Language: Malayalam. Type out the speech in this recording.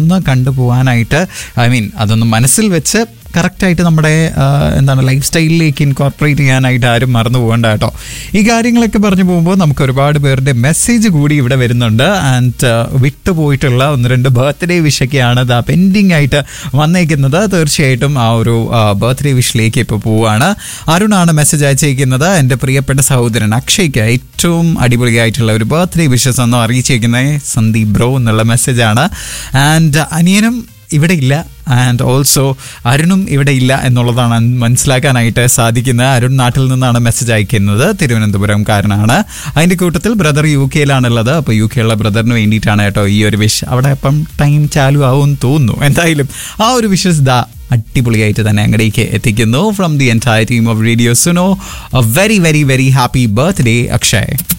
അതൊന്ന് കണ്ടുപോകാനായിട്ട് ഐ മീൻ അതൊന്ന് മനസ്സിൽ വെച്ച് കറക്റ്റായിട്ട് നമ്മുടെ ആ, എന്താണ് ലൈഫ് സ്റ്റൈലിലേക്ക് ഇൻകോർപ്പറേറ്റ് ചെയ്യാനായിട്ട് ആരും മറന്നു പോകണ്ട കേട്ടോ ഈ കാര്യങ്ങളൊക്കെ പറഞ്ഞു പോകുമ്പോൾ നമുക്ക് ഒരുപാട് പേരുടെ മെസ്സേജ് കൂടി ഇവിടെ വരുന്നുണ്ട് ആൻഡ് വിട്ടുപോയിട്ടുള്ള ഒന്ന് രണ്ട് ബർത്ത്ഡേ വിഷൊക്കെയാണ് ദാ പെൻഡിങ് ആയിട്ട് വന്നേക്കുന്നത് തീർച്ചയായിട്ടും ആ ഒരു ബർത്ത്ഡേ വിഷിലേക്ക് ഇപ്പോൾ പോവുകയാണ് അരുണാണ് മെസ്സേജ് അയച്ചേക്കുന്നത് എൻ്റെ പ്രിയപ്പെട്ട സഹോദരൻ അക്ഷയ്ക്ക് ഏറ്റവും അടിപൊളിയായിട്ടുള്ള ഒരു ബർത്ത്ഡേ വിഷസ് ഒന്നും അറിയിച്ചേക്കുന്നത് സന്ദീപ് ബ്രോ എന്നുള്ള മെസ്സേജാണ് ആൻഡ് അനിയനും ഇവിടെ ഇല്ല ആൻഡ് ഓൾസോ അരുണും ഇവിടെ ഇല്ല എന്നുള്ളതാണ് മനസ്സിലാക്കാനായിട്ട് സാധിക്കുന്നത് അരുൺ നാട്ടിൽ നിന്നാണ് മെസ്സേജ് അയക്കുന്നത് തിരുവനന്തപുരംകാരനാണ് അതിൻ്റെ കൂട്ടത്തിൽ ബ്രദർ യു കെയിലാണുള്ളത് അപ്പോൾ യു കെയുള്ള ബ്രദറിന് വേണ്ടിയിട്ടാണ് കേട്ടോ ഈ ഒരു വിഷ് അവിടെ അപ്പം ടൈം ചാലു ആവും തോന്നുന്നു എന്തായാലും ആ ഒരു വിഷസ് ദാ അടിപൊളിയായിട്ട് തന്നെ അങ്ങടേക്ക് എത്തിക്കുന്നു from the entire team of radio Suno a very very very happy birthday Akshay